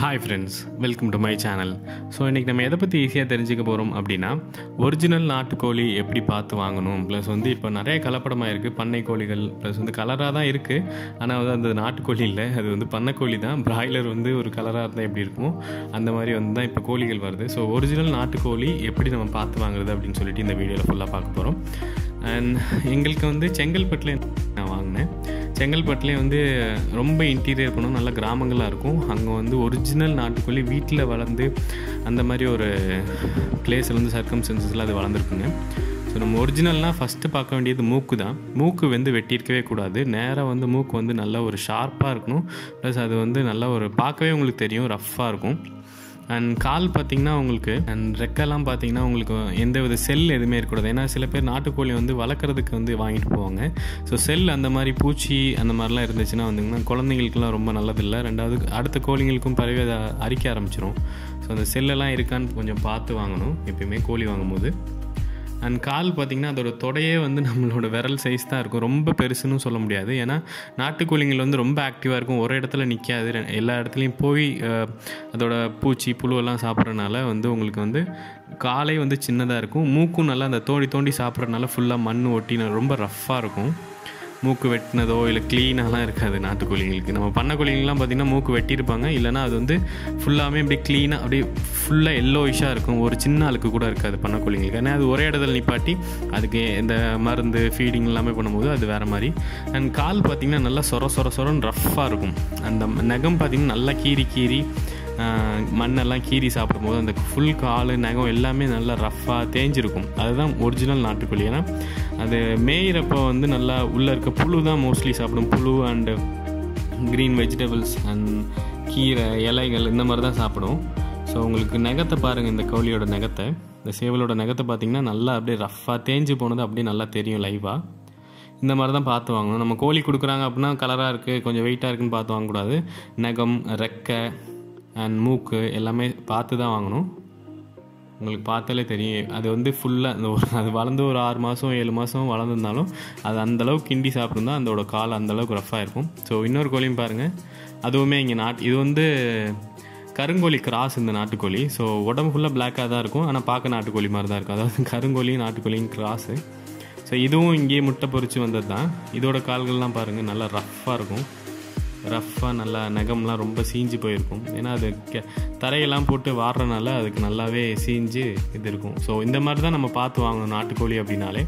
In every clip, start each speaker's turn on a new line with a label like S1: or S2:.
S1: hi friends welcome to my channel so இன்றைக்கி நம்ம எதை பற்றி ஈஸியாக தெரிஞ்சுக்க போகிறோம் அப்படின்னா ஒரிஜினல் நாட்டுக்கோழி எப்படி பார்த்து வாங்கணும் ப்ளஸ் வந்து இப்போ நிறைய கலப்படமாக இருக்குது பண்ணை கோழிகள் ப்ளஸ் வந்து கலராக தான் இருக்குது ஆனால் வந்து அந்த நாட்டுக்கோழி இல்லை அது வந்து பண்ணைக்கோழி தான் பிராய்லர் வந்து ஒரு கலராக இருந்தால் எப்படி இருக்கும் அந்த மாதிரி வந்து தான் இப்போ கோழிகள் வருது ஸோ ஒரிஜினல் நாட்டுக்கோழி எப்படி நம்ம பார்த்து வாங்குறது அப்படின்னு சொல்லிட்டு இந்த வீடியோவில் ஃபுல்லாக பார்க்க போகிறோம் அண்ட் எங்களுக்கு வந்து செங்கல்பட்டில் நான் வாங்கினேன் செங்கல்பட்டுலேயே வந்து ரொம்ப இன்டீரியர் பண்ணும் நல்ல கிராமங்களாக இருக்கும் அங்கே வந்து ஒரிஜினல் நாட்டுக்கோழி வீட்டில் வளர்ந்து அந்த மாதிரி ஒரு பிளேஸில் வந்து சர்க்கம் சென்சஸில் அது வளர்ந்துருக்குங்க ஸோ நம்ம ஒரிஜினல்னால் ஃபஸ்ட்டு பார்க்க வேண்டியது மூக்கு தான் மூக்கு வந்து வெட்டியிருக்கவே கூடாது நேராக வந்து மூக்கு வந்து நல்ல ஒரு ஷார்ப்பாக இருக்கணும் ப்ளஸ் அது வந்து நல்ல ஒரு பார்க்கவே உங்களுக்கு தெரியும் ரஃப்பாக இருக்கும் அண்ட் கால் பார்த்தீங்கன்னா உங்களுக்கு அண்ட் ரெக்கெல்லாம் பார்த்தீங்கன்னா உங்களுக்கு எந்த வித செல் எதுவுமே இருக்கக்கூடாது ஏன்னா சில பேர் நாட்டுக்கோழி வந்து வளர்க்குறதுக்கு வந்து வாங்கிட்டு போவாங்க ஸோ செல் அந்த மாதிரி பூச்சி அந்த மாதிரிலாம் இருந்துச்சுன்னா வந்துங்கன்னா குழந்தைங்களுக்குலாம் ரொம்ப நல்லதில்லை ரெண்டாவது அடுத்த கோழிங்களுக்கும் பறவை அதை அரிக்க ஆரம்பிச்சிரும் ஸோ அந்த செல்லெல்லாம் இருக்கான்னு கொஞ்சம் பார்த்து வாங்கணும் எப்பயுமே கோழி வாங்கும்போது அண்ட் கால் பார்த்திங்கன்னா அதோட தொடையே வந்து நம்மளோட விரல் சைஸ் தான் இருக்கும் ரொம்ப பெருசுன்னு சொல்ல முடியாது ஏன்னா நாட்டுக்கோழிங்கள் வந்து ரொம்ப ஆக்டிவாக இருக்கும் ஒரு இடத்துல நிற்காது எல்லா இடத்துலையும் போய் அஹ், அதோட பூச்சி புழுவெல்லாம் சாப்பிட்றதுனால வந்து உங்களுக்கு வந்து காலை வந்து சின்னதாக இருக்கும் மூக்கும் நல்லா அந்த தோண்டி தோண்டி சாப்பிட்றதுனால ஃபுல்லாக மண் ஒட்டி ரொம்ப ரஃப்பாக இருக்கும் மூக்கு வெட்டினதோ இல்லை க்ளீனாலாம் இருக்காது நாட்டுக்கோழிங்களுக்கு நம்ம பண்ணக்கோழிங்கெலாம் பார்த்திங்கன்னா மூக்கு வெட்டியிருப்பாங்க இல்லைனா அது வந்து ஃபுல்லாமே அப்படியே க்ளீனாக அப்படியே ஃபுல்லாக எல்லோயிஷாக இருக்கும் ஒரு சின்ன அழுக்கு கூட இருக்காது பண்ணக்கோழிங்களுக்கு ஏன்னா அது ஒரே இடத்துல நிப்பாட்டி அதுக்கு இந்த மருந்து ஃபீடிங் எல்லாமே பண்ணும்போது அது வேறு மாதிரி அண்ட் கால் பார்த்திங்கன்னா நல்லா சொர சொர சொரன்னு ரஃப்பாக இருக்கும் அந்த நகம் பார்த்திங்கன்னா நல்லா கீறி கீறி ஆஹ், மண்ணெல்லாம் கீறி சாப்பிடும்போது அந்த ஃபுல் கால் நகம் எல்லாமே நல்லா ரஃப்பாக தேஞ்சிருக்கும் அதுதான் ஒரிஜினல் நாட்டுக்கோழி ஏன்னா அது மேயிறப்போ வந்து நல்லா உள்ளே இருக்க புழு தான் மோஸ்ட்லி சாப்பிடும் புழு அண்டு க்ரீன் வெஜிடபிள்ஸ் அண்ட் கீரை இலைகள் இந்த மாதிரி தான் சாப்பிடும் ஸோ உங்களுக்கு நகத்தை பாருங்கள் இந்த கோழியோட நகத்தை இந்த சேவலோட நகத்தை பார்த்தீங்கன்னா நல்லா அப்படியே ரஃப்பாக தேஞ்சு போனது அப்படியே நல்லா தெரியும் லைவாக இந்த மாதிரி தான் பார்த்து வாங்கணும் நம்ம கோழி கொடுக்குறாங்க அப்படின்னா கலராக இருக்குது கொஞ்சம் வெயிட்டாக இருக்குன்னு பார்த்து வாங்கக்கூடாது நகம் ரெக்கை அண்ட் மூக்கு எல்லாமே பார்த்து தான் வாங்கணும் உங்களுக்கு பார்த்தாலே தெரியும் அது வந்து ஃபுல்லாக அந்த ஒரு அது வளர்ந்து ஒரு ஆறு மாதம் ஏழு மாதம் வளர்ந்துருந்தாலும் அது அந்தளவுக்கு கிண்டி சாப்பிட்ருந்தா அதோட கால் அந்தளவுக்கு ரஃப்பாக இருக்கும் ஸோ இன்னொரு கோழியும் பாருங்கள் அதுவுமே இங்கே நாட் இது வந்து கருங்கோழி கிராஸ் இந்த நாட்டுக்கோழி ஸோ உடம்பு ஃபுல்லாக பிளாக்காக தான் இருக்கும் ஆனால் பார்க்க நாட்டுக்கோழி மாதிரி தான் இருக்கும் அதாவது கருங்கோழியும் நாட்டுக்கோழியும் கிராஸு ஸோ இதுவும் இங்கேயே முட்டை பொரிச்சு வந்தது தான் இதோட கால்கள்லாம் பாருங்கள் நல்லா ரஃப்பாக இருக்கும் ரஃப்பாக நல்லா நகம்லாம் ரொம்ப சீஞ்சு போயிருக்கும் ஏன்னா அது கெ- தரையெல்லாம் போட்டு வாடுறனால அதுக்கு நல்லாவே சீஞ்சு இது இருக்கும் ஸோ இந்த மாதிரி தான் நம்ம பார்த்து வாங்கணும் நாட்டுக்கோழி அப்படின்னாலே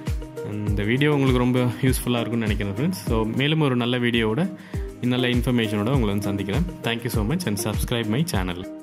S1: இந்த வீடியோ உங்களுக்கு ரொம்ப யூஸ்ஃபுல்லாக இருக்கும்னு நினைக்கிறேன் ஃப்ரெண்ட்ஸ் ஸோ மேலும் ஒரு நல்ல வீடியோவோட நல்ல இன்ஃபர்மேஷனோட உங்களை வந்து சந்திக்கிறேன் thank you so much and subscribe my channel